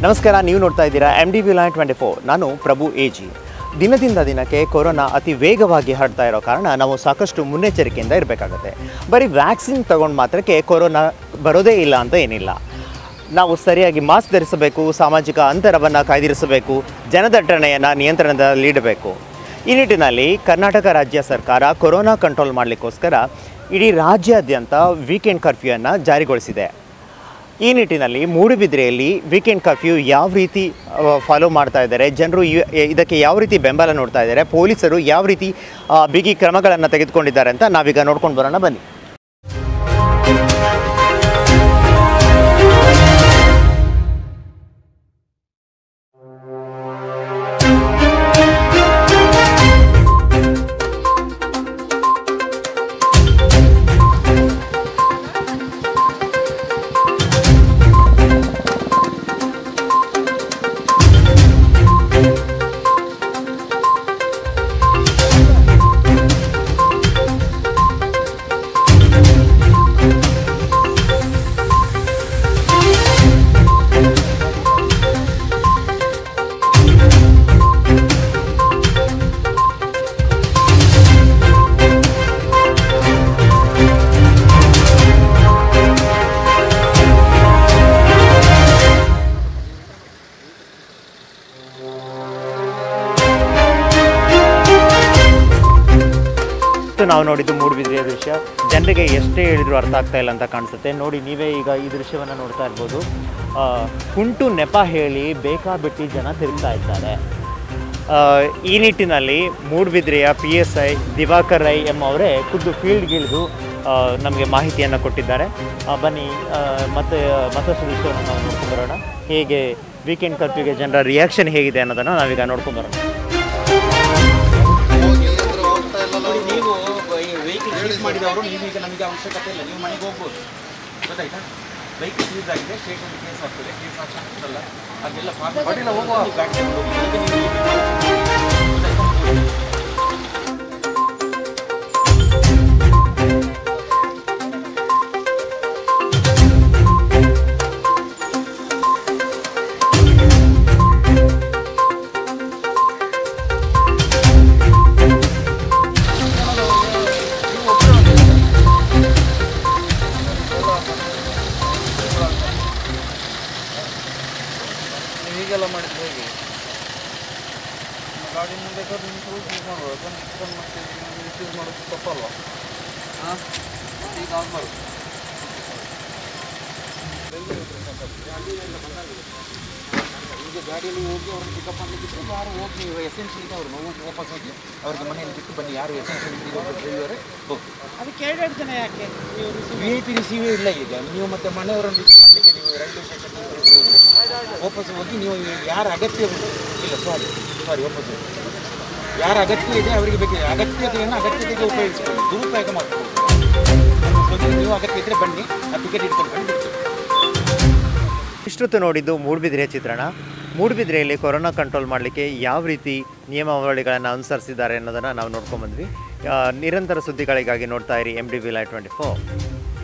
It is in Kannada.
ನಮಸ್ಕಾರ ನೀವು ನೋಡ್ತಾ ಇದ್ದೀರಾ M D V line twenty four ನಾನು ಪ್ರಭು ಎ ಜಿ ದಿನದಿಂದ ದಿನಕ್ಕೆ ಕೊರೋನಾ ಅತಿ ವೇಗವಾಗಿ ಹರಡ್ತಾ ಇರೋ ಕಾರಣ ನಾವು ಸಾಕಷ್ಟು ಮುನ್ನೆಚ್ಚರಿಕೆಯಿಂದ ಇರಬೇಕಾಗತ್ತೆ ಬರೀ ವ್ಯಾಕ್ಸಿನ್ ತಗೊಂಡು ಮಾತ್ರಕ್ಕೆ ಕೊರೋನಾ ಬರೋದೇ ಇಲ್ಲ ಅಂತ ಏನಿಲ್ಲ ನಾವು ಸರಿಯಾಗಿ ಮಾಸ್ಕ್ ಧರಿಸಬೇಕು ಸಾಮಾಜಿಕ ಅಂತರವನ್ನು ಕಾಯ್ದಿರಿಸಬೇಕು ಜನದಟ್ಟಣೆಯನ್ನು ನಿಯಂತ್ರಣದಲ್ಲಿಡಬೇಕು ಈ ನಿಟ್ಟಿನಲ್ಲಿ ಕರ್ನಾಟಕ ರಾಜ್ಯ ಸರ್ಕಾರ ಕೊರೋನಾ ಕಂಟ್ರೋಲ್ ಮಾಡಲಿಕ್ಕೋಸ್ಕರ ಇಡೀ ರಾಜ್ಯಾದ್ಯಂತ ವೀಕೆಂಡ್ ಕರ್ಫ್ಯೂಯನ್ನು ಜಾರಿಗೊಳಿಸಿದೆ ಈ ನಿಟ್ಟಿನಲ್ಲಿ ಮೂಡುಬಿದ್ರೆಯಲ್ಲಿ ವೀಕೆಂಡ್ ಕರ್ಫ್ಯೂ ಯಾವ ರೀತಿ ಫಾಲೋ ಮಾಡ್ತಾ ಇದ್ದಾರೆ ಜನರು ಇ- ಇದಕ್ಕೆ ಯಾವ ರೀತಿ ಬೆಂಬಲ ನೋಡ್ತಾ ಇದ್ದಾರೆ ಪೊಲೀಸರು ಯಾವ ರೀತಿ ಆ, ಬಿಗಿ ಕ್ರಮಗಳನ್ನು ತೆಗೆದುಕೊಂಡಿದ್ದಾರೆ ಅಂತ ನಾವೀಗ ನೋಡ್ಕೊಂಡು ಬರೋಣ ಬನ್ನಿ ಇವತ್ತು ನಾವು ನೋಡಿದ್ದು ಮೂಡುಬಿದ್ರೆಯ ದೃಶ್ಯ ಜನರಿಗೆ ಎಷ್ಟೇ ಹೇಳಿದ್ರು ಅರ್ಥ ಆಗ್ತಾ ಇಲ್ಲ ಅಂತ ಕಾಣಿಸುತ್ತೆ ನೋಡಿ ನೀವೇ ಈಗ ಈ ದೃಶ್ಯವನ್ನು ನೋಡ್ತಾ ಇರ್ಬೋದು ಆ, ಕುಂಟು ನೆಪ ಹೇಳಿ ಬೇಕಾಬಿಟ್ಟಿ ಜನ ತಿರುಗ್ತಾ ಇದ್ದಾರೆ ಆ, ಈ ನಿಟ್ಟಿನಲ್ಲಿ ಮೂಡುಬಿದ್ರೆಯ P S I Diwakar Rai ಎಂಬವರೇ ಖುದ್ದು ಫೀಲ್ಡ್ಗಿಳಿದು ನಮಗೆ ಮಾಹಿತಿಯನ್ನು ಕೊಟ್ಟಿದ್ದಾರೆ ಆ, ಬನ್ನಿ ಆ, ಮತ್ತೆ ಮತ್ತಷ್ಟು ದೃಶ್ಯವನ್ನು ನಾವು ನೋಡ್ಕೊಂಡು ಬರೋಣ ಹೇಗೆ ವೀಕೆಂಡ್ ಕರ್ಫ್ಯೂಗೆ ಜನರ ರಿಯಾಕ್ಷನ್ ಹೇಗಿದೆ ಅನ್ನೋದನ್ನು ನಾವೀಗ ನೋಡ್ಕೊಂಡು ಬರೋಣ ನೋಡಿ ನೀವು ವೆಹಿಕಲ್ ಸೀಸ್ ಮಾಡಿದವರು ನೀವು ಈಗ ನಮಗೆ ಅವಶ್ಯಕತೆ ಇಲ್ಲ ನೀವು ಮನೆಗೆ ಹೋಗ್ಬೋದು ಗೊತ್ತಾಯ್ತಾ ವೆಹಿಕಲ್ ಸೀಸ್ ಆಗಿದೆ ಸ್ಟೇಷನ್ ಕೇಸ್ ಆಗ್ತದೆ ಕೇಸ್ ಆಗ್ತಲ್ಲ ಅದೆಲ್ಲ ಫಾರ್ಮ್ ಬಡಿಲ್ಲ ಹೋಗುವ ಗಾಡಿ ತಗೊಂಡು ಹೋಗಿ. ಈಗ ನೀವು ಇಲ್ಲಿ ಗೊತ್ತಾಯ್ತಾ? ಹೀಗೆಲ್ಲ ಮಾಡಿದ್ರೆ ಹೇಗೆ ಗಾಡಿ ಮುಂದೆ ಬೇಕಾದ್ರೆ ನಿಂತು ಯೂಸ್ ಮಾಡುವ ಅದನ್ನು ಇಟ್ಕೊಂಡು ಮತ್ತೆ ಯೂಸ್ ಮಾಡೋದು ತಪ್ಪಲ್ವಾ ಹಾಂ ಈಗ ಆಗ್ಬಾರ್ದು ಈಗ ಗಾಡಿಯಲ್ಲಿ ಹೋಗಿ ಅವ್ರನ್ನ ಪಿಕಪ್ ಮಾಡಲಿಕ್ಕೆ ಯಾರು ಹೋಗಿ ನೀವು ಎಸೆನ್ಷಿಯಲ್ ಇದೆ ಅವ್ರು ನೋವು ವಾಪಸ್ ಹೋಗಿ ಅವ್ರಿಗೆ ಮನೆಯಲ್ಲಿ ಬಿಟ್ಟು ಬನ್ನಿ ಯಾರು ಎಸೆನ್ಷಿಯಲ್ ಡ್ರೈವರೇ ಹೋಗಿ ಅದಕ್ಕೆ ಎರಡೆರಡು ಜನ ಯಾಕೆ ನೀವು ವಿ ಐ ಪಿ ರಿಸೀವೇ ಇಲ್ಲ ಈಗ ನೀವು ಮತ್ತೆ ಮನೆಯವರನ್ನು ರಿಸೀವ್ ಮಾಡಲಿಕ್ಕೆ ನೀವು ರೈಲ್ವೆ ಸ್ಟೇಷನ್ ವಾಪಸ್ ಹೋಗಿ ನೀವು ಯಾರ ಅಗತ್ಯ ಇಲ್ಲ ಸಾರಿ ಸಾರಿ ವಾಪಸ್ ಹೋಗಿ ಯಾರ ಅಗತ್ಯ ಇದೆ ಅವರಿಗೆ ಬೇಕು ಅಗತ್ಯತೆಯನ್ನು ಅಗತ್ಯತೆಗೆ ಉಪಯೋಗಿಸ್ಕೊಳ್ಳಿ ದುರುಪಯೋಗ ಮಾಡ್ಕೊಳ್ಳಿ ನೀವು ಅಗತ್ಯ ಇದ್ದರೆ ಬನ್ನಿ ಆ ಟಿಕೆಟ್ ಇಟ್ಕೊಂಡು ಬನ್ನಿ ಬಿಡ್ತೀವಿ ಇಷ್ಟೊತ್ತು ನೋಡಿದ್ದು ಮೂಡುಬಿದಿರೆಯ ಚಿತ್ರಣ ಮೂಡುಬಿದಿರೆಯಲ್ಲಿ ಕೊರೋನಾ ಕಂಟ್ರೋಲ್ ಮಾಡಲಿಕ್ಕೆ ಯಾವ ರೀತಿ ನಿಯಮಾವಳಿಗಳನ್ನು ಅನುಸರಿಸಿದ್ದಾರೆ ಅನ್ನೋದನ್ನು ನಾವು ನೋಡ್ಕೊಂಡ್ಬಂದ್ವಿ ಆ, ನಿರಂತರ ಸುದ್ದಿಗಳಿಗಾಗಿ ನೋಡ್ತಾ ಇರಿ M D V line twenty four